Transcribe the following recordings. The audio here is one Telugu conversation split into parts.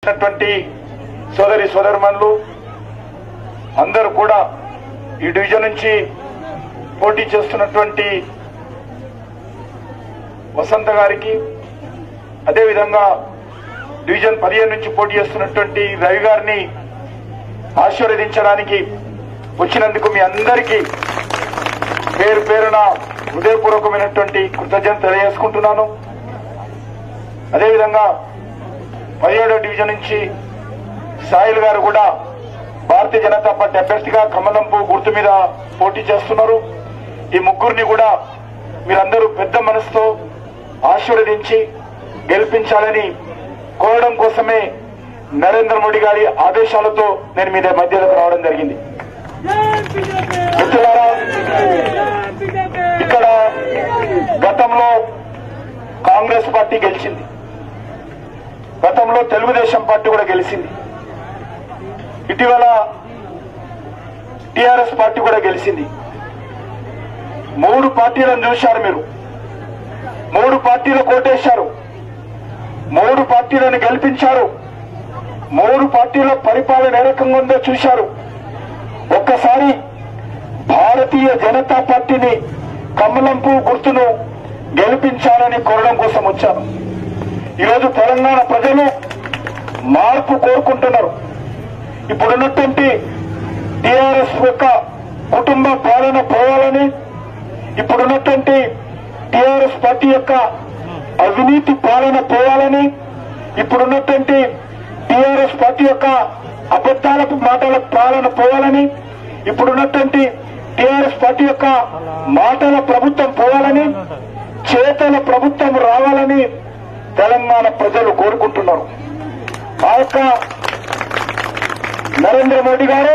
ఉన్నటువంటి సోదరి సోదరుమణులు అందరూ కూడా ఈ డివిజన్ నుంచి పోటీ చేస్తున్నటువంటి వసంత గారికి అదేవిధంగా డివిజన్ పదిహేను నుంచి పోటీ చేస్తున్నటువంటి రవి గారిని ఆశీర్వదించడానికి వచ్చినందుకు మీ అందరికీ పేరు పేరున హృదయపూర్వకమైనటువంటి కృతజ్ఞత తెలియజేసుకుంటున్నాను అదేవిధంగా పదిహేడో డివిజన్ నుంచి సాయిల్ గారు కూడా భారతీయ జనతా పార్టీ అభ్యర్థిగా కమలంపు గుర్తు మీద పోటీ చేస్తున్నారు ఈ ముగ్గురిని కూడా మీరందరూ పెద్ద మనసుతో ఆశీర్వదించి గెలిపించాలని కోరడం కోసమే నరేంద్ర మోడీ గారి ఆదేశాలతో నేను మీ మధ్యలోకి రావడం జరిగింది మిత్రులారా ఇక్కడ గతంలో కాంగ్రెస్ పార్టీ గెలిచింది గతంలో తెలుగుదేశం పార్టీ కూడా గెలిచింది ఇటీవల టిఆర్ఎస్ పార్టీ కూడా గెలిచింది మూడు పార్టీలను చూశారు మీరు మూడు పార్టీలు కోటేశారు మూడు పార్టీలను గెలిపించారు మూడు పార్టీల పరిపాలన ఏ రకంగా ఉందో చూశారు ఒక్కసారి భారతీయ జనతా పార్టీని కమలంపు గుర్తును గెలిపించాలని కోరడం కోసం వచ్చాను ఈరోజు తెలంగాణ ప్రజలు మార్పు కోరుకుంటున్నారు ఇప్పుడున్నటువంటి టిఆర్ఎస్ యొక్క కుటుంబ పాలన పోవాలని ఇప్పుడున్నటువంటి టిఆర్ఎస్ పార్టీ యొక్క అవినీతి పాలన పోవాలని ఇప్పుడున్నటువంటి టిఆర్ఎస్ పార్టీ యొక్క అబద్దాల మాటల పాలన పోవాలని ఇప్పుడున్నటువంటి టిఆర్ఎస్ పార్టీ యొక్క మాటల ప్రభుత్వం పోవాలని చేతల ప్రభుత్వం రావాలని తెలంగాణ ప్రజలు కోరుకుంటున్నారు ఆ యొక్క నరేంద్ర మోడీ గారు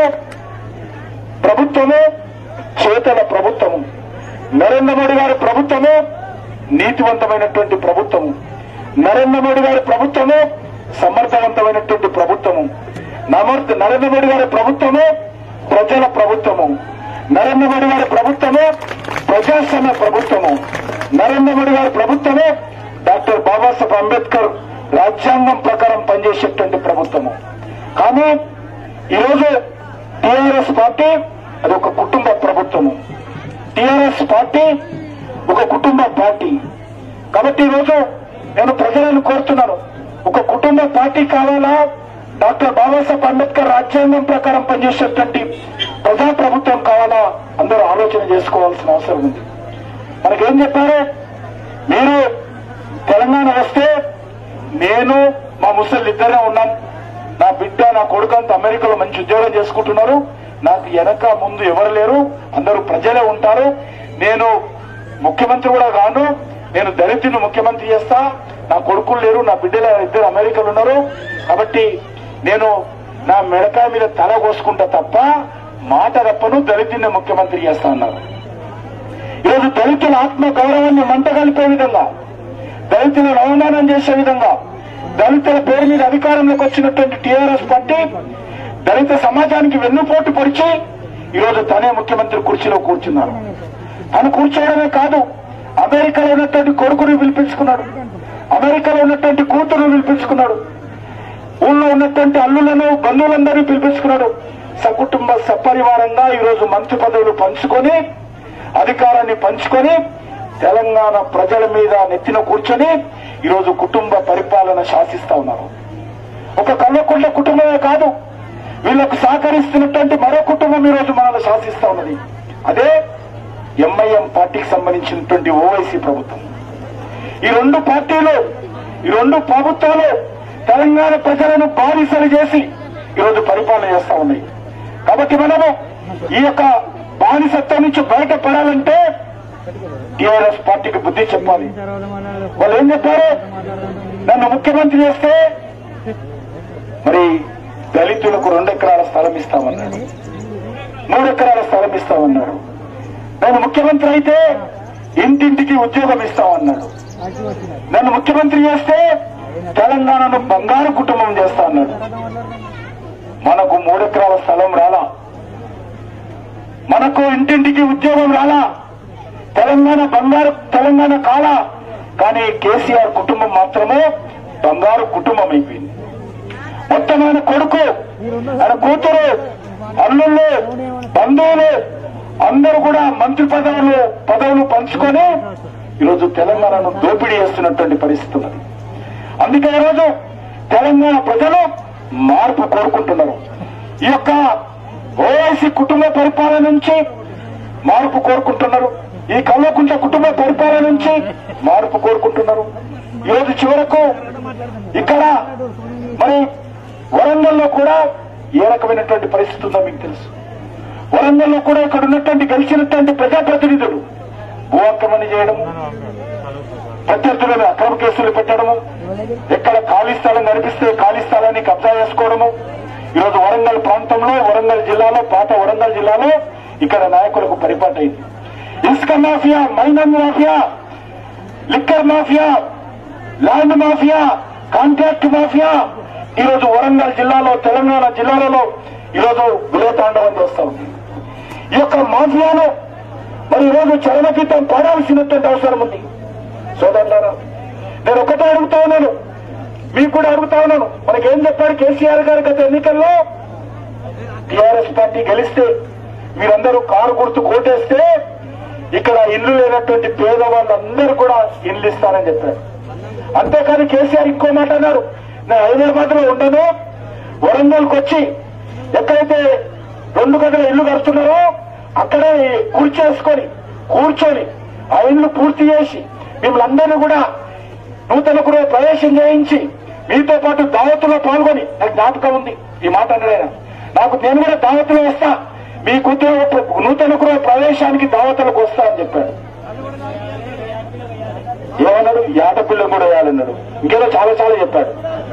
ప్రభుత్వము చేతల ప్రభుత్వము నరేంద్ర మోడీ గారి ప్రభుత్వము నీతివంతమైనటువంటి ప్రభుత్వము నరేంద్ర మోడీ గారి ప్రభుత్వము సమర్థవంతమైనటువంటి ప్రభుత్వము నమర్- నరేంద్ర మోడీ గారి ప్రభుత్వము ప్రజల ప్రభుత్వము నరేంద్ర మోడీ గారి ప్రభుత్వము ప్రజాస్వామ్య ప్రభుత్వము నరేంద్ర మోడీ గారి ప్రభుత్వము డాక్టర్ బాబాసాహెబ్ అంబేద్కర్ రాజ్యాంగం ప్రకారం పనిచేసేటువంటి ప్రభుత్వము కానీ ఈరోజు టిఆర్ఎస్ పార్టీ అది ఒక కుటుంబ ప్రభుత్వము టిఆర్ఎస్ పార్టీ ఒక కుటుంబ పార్టీ కాబట్టి ఈరోజు నేను ప్రజలను కోరుతున్నాను ఒక కుటుంబ పార్టీ కావాలా డాక్టర్ బాబాసాహెబ్ అంబేద్కర్ రాజ్యాంగం ప్రకారం పనిచేసేటువంటి ప్రజా ప్రభుత్వం కావాలా అందరూ ఆలోచన చేసుకోవాల్సిన అవసరం ఉంది మనకేం చెప్పారు మీరు తెలంగాణ వస్తే నేను మా ముసలి ఇద్దరే ఉన్నాం నా బిడ్డ నా కొడుకు అంతా అమెరికాలో మంచి ఉద్యోగం చేసుకుంటున్నారు నాకు వెనక ముందు ఎవరు లేరు అందరూ ప్రజలే ఉంటారు నేను ముఖ్యమంత్రి కూడా కాను నేను దళితుని ముఖ్యమంత్రి చేస్తా నా కొడుకులు లేరు నా బిడ్డలు ఇద్దరు అమెరికాలో ఉన్నారు కాబట్టి నేను నా మెడకాయ మీద తల కోసుకుంటా తప్ప మాట తప్పను దళితుని ముఖ్యమంత్రి చేస్తా అన్నారు ఈరోజు దళితుల ఆత్మ గౌరవాన్ని మంట కలిపే విధంగా దళితులను అవమానం చేసే విధంగా దళితుల పేరు మీద అధికారంలోకి వచ్చినటువంటి టీఆర్ఎస్ పార్టీ దళిత సమాజానికి వెన్నుపోటు పొడిచి ఈరోజు తనే ముఖ్యమంత్రి కుర్చీలో కూర్చున్నారు తను కూర్చోవడమే కాదు అమెరికాలో ఉన్నటువంటి కొడుకుని పిలిపించుకున్నాడు అమెరికాలో ఉన్నటువంటి కూతురు పిలిపించుకున్నాడు ఊళ్ళో ఉన్నటువంటి అల్లులను బంధువులందరినీ పిలిపించుకున్నాడు సకుటుంబ సపరివారంగా ఈరోజు మంత్రి పదవులు పంచుకొని అధికారాన్ని పంచుకొని తెలంగాణ ప్రజల మీద నెత్తిన కూర్చొని ఈరోజు కుటుంబ పరిపాలన శాసిస్తా ఉన్నారు ఒక కల్వకుంట్ల కుటుంబమే కాదు వీళ్ళకు సహకరిస్తున్నటువంటి మరో కుటుంబం ఈరోజు మనల్ని శాసిస్తా ఉన్నది అదే ఎంఐఎం పార్టీకి సంబంధించినటువంటి ఓవైసీ ప్రభుత్వం ఈ రెండు పార్టీలు ఈ రెండు ప్రభుత్వాలు తెలంగాణ ప్రజలను బానిసలు చేసి ఈరోజు పరిపాలన చేస్తా ఉన్నాయి కాబట్టి మనము ఈ యొక్క బానిసత్వం నుంచి బయటపడాలంటే టీఆర్ఎస్ పార్టీకి బుద్ధి చెప్పాలి వాళ్ళు ఏం చెప్పారు నన్ను ముఖ్యమంత్రి చేస్తే మరి దళితులకు రెండు ఎకరాల స్థలం ఇస్తామన్నాడు మూడు ఎకరాల స్థలం ఇస్తామన్నాడు నేను ముఖ్యమంత్రి అయితే ఇంటింటికి ఉద్యోగం ఇస్తామన్నాడు నన్ను ముఖ్యమంత్రి చేస్తే తెలంగాణను బంగారు కుటుంబం చేస్తా అన్నాడు మనకు మూడెకరాల స్థలం రాలా మనకు ఇంటింటికి ఉద్యోగం రాలా తెలంగాణ బంగారు తెలంగాణ కాలా కానీ కేసీఆర్ కుటుంబం మాత్రమే బంగారు కుటుంబం అయిపోయింది మొత్తం ఆయన కొడుకు ఆయన కూతురు అల్లుళ్ళు బంధువులు అందరూ కూడా మంత్రి పదవులు పదవులు పంచుకొని ఈరోజు తెలంగాణను దోపిడీ చేస్తున్నటువంటి పరిస్థితి ఉన్నది అందుకే ఈరోజు తెలంగాణ ప్రజలు మార్పు కోరుకుంటున్నారు ఈ యొక్క ఓవైసీ కుటుంబ పరిపాలన నుంచి మార్పు కోరుకుంటున్నారు ఈ కల్వకుంట కుటుంబ పరిపాలన నుంచి మార్పు కోరుకుంటున్నారు ఈరోజు చివరకు ఇక్కడ మరి వరంగల్లో కూడా ఏ రకమైనటువంటి పరిస్థితి ఉందో మీకు తెలుసు వరంగల్లో కూడా ఇక్కడ ఉన్నటువంటి గెలిచినటువంటి ప్రజాప్రతినిధులు భూ ఆక్రమణ చేయడం ప్రత్యర్థులను అక్రమ కేసులు పెట్టడము ఎక్కడ ఖాళీ స్థలం కనిపిస్తే ఖాళీ స్థలాన్ని కబ్జా చేసుకోవడము ఈరోజు వరంగల్ ప్రాంతంలో వరంగల్ జిల్లాలో పాత వరంగల్ జిల్లాలో ఇక్కడ నాయకులకు పరిపాటైంది ఇసుక mafia mining mafia liquor mafia land mafia contract mafia ఈరోజు వరంగల్ జిల్లాలో తెలంగాణ జిల్లాలలో ఈరోజు విలయతాండవం చేస్తా ఉంది ఈ యొక్క మాఫియాను మరి ఈరోజు చలనగీతం పాడాల్సినటువంటి అవసరం ఉంది సోదరులారా నేను ఒకటే అడుగుతా ఉన్నాను మీకు కూడా అడుగుతా ఉన్నాను మనకేం చెప్పారు కేసీఆర్ గారు గత ఎన్నికల్లో టీఆర్ఎస్ పార్టీ గెలిస్తే మీరందరూ కారు గుర్తు కోటేస్తే ఇక్కడ ఇల్లు లేనటువంటి పేదవాళ్ళందరూ కూడా ఇల్లు ఇస్తారని చెప్పారు అంతేకాని కేసీఆర్ ఇంకో మాట అన్నారు నేను హైదరాబాద్ లో ఉండను వరంగల్కి వచ్చి ఎక్కడైతే రెండు గదుల ఇల్లు కడుతున్నారో అక్కడే కూర్చేసుకొని కూర్చొని ఆ ఇల్లు పూర్తి చేసి మిమ్మల్ని అందరినీ కూడా నూతన గృహ ప్రవేశం చేయించి మీతో పాటు దావత్తులో పాల్గొని నాకు జ్ఞాపకం ఉంది ఈ మాట అన్నదైనా నాకు నేను కూడా దావత్తులో వస్తా మీ ఉద్యోగ ప్ర- నూతన గృహ ప్రవేశానికి దావతులకు వస్తా అని చెప్పాడు ఏమన్నాడు యాటపిల్లం కూడా వేయాలన్నాడు ఇంకేదో చాలా చాలా చెప్పాడు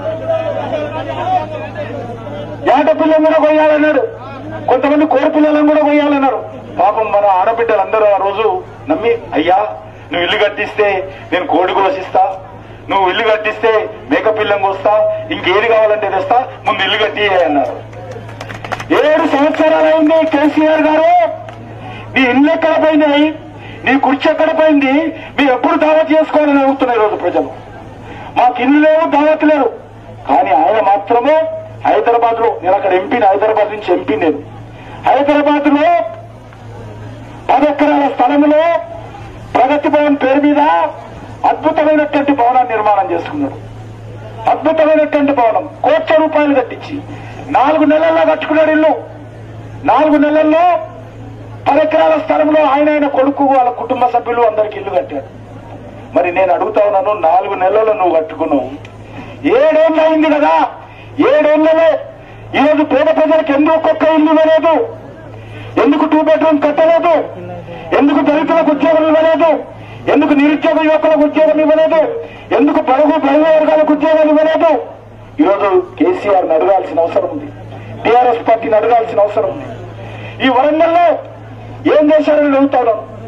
యాటపిల్లం కూడా కొయ్యాలన్నాడు కొంతమంది కోడి పిల్లలను కూడా కొయ్యాలన్నారు పాపం మన ఆడబిడ్డలందరూ ఆ రోజు నమ్మి అయ్యా నువ్వు ఇల్లు కట్టిస్తే నేను కోడి కోసిస్తా నువ్వు ఇల్లు కట్టిస్తే మేక పిల్లం కోస్తా ఇంకేది కావాలంటే తెస్తా ముందు ఇల్లు కట్టి అన్నారు ఏడు సంవత్సరాలైంది కేసీఆర్ గారు నీ ఇల్లు ఎక్కడ పోయినాయి నీ కుర్చీ ఎక్కడ పోయింది మీరు ఎప్పుడు దావత్ చేసుకోవాలని అడుగుతున్నారు ఈరోజు ప్రజలు మాకు ఇల్లు లేవు దావత్ లేరు కానీ ఆయన మాత్రమే హైదరాబాద్ లో నేను అక్కడ ఎంపీని హైదరాబాద్ నుంచి ఎంపీ నేను హైదరాబాద్ లో పది ఎకరాల స్థలంలో ప్రగతి భవన్ పేరు మీద అద్భుతమైనటువంటి భవనాన్ని నిర్మాణం చేసుకున్నాడు అద్భుతమైనటువంటి భవనం కోట్ల రూపాయలు కట్టించి నాలుగు నెలల్లో కట్టుకున్నాడు ఇల్లు నాలుగు నెలల్లో పది ఎకరాల స్థలంలో ఆయన ఆయన కొడుకు వాళ్ళ కుటుంబ సభ్యులు అందరికి ఇల్లు కట్టాడు మరి నేను అడుగుతా ఉన్నాను నాలుగు నెలల్లో నువ్వు కట్టుకున్నావు ఏడేళ్ళు అయింది కదా ఏడేళ్లలో ఈరోజు పేద ప్రజలకు ఎందుకు ఒక్కొక్క ఇల్లు ఇవ్వలేదు ఎందుకు టూ బెడ్రూమ్ కట్టలేదు ఎందుకు దళితులకు ఉద్యోగం ఇవ్వలేదు ఎందుకు నిరుద్యోగ యువకులకు ఉద్యోగం ఇవ్వలేదు ఎందుకు బడుగు బడుగు వర్గాలకు ఉద్యోగాలు ఇవ్వలేదు ఈరోజు కేసీఆర్ అడగాల్సిన అవసరం ఉంది టీఆర్ఎస్ పార్టీని అడగాల్సిన అవసరం ఉంది ఈ వరంగల్లో ఏం చేశారని అడుగుతాను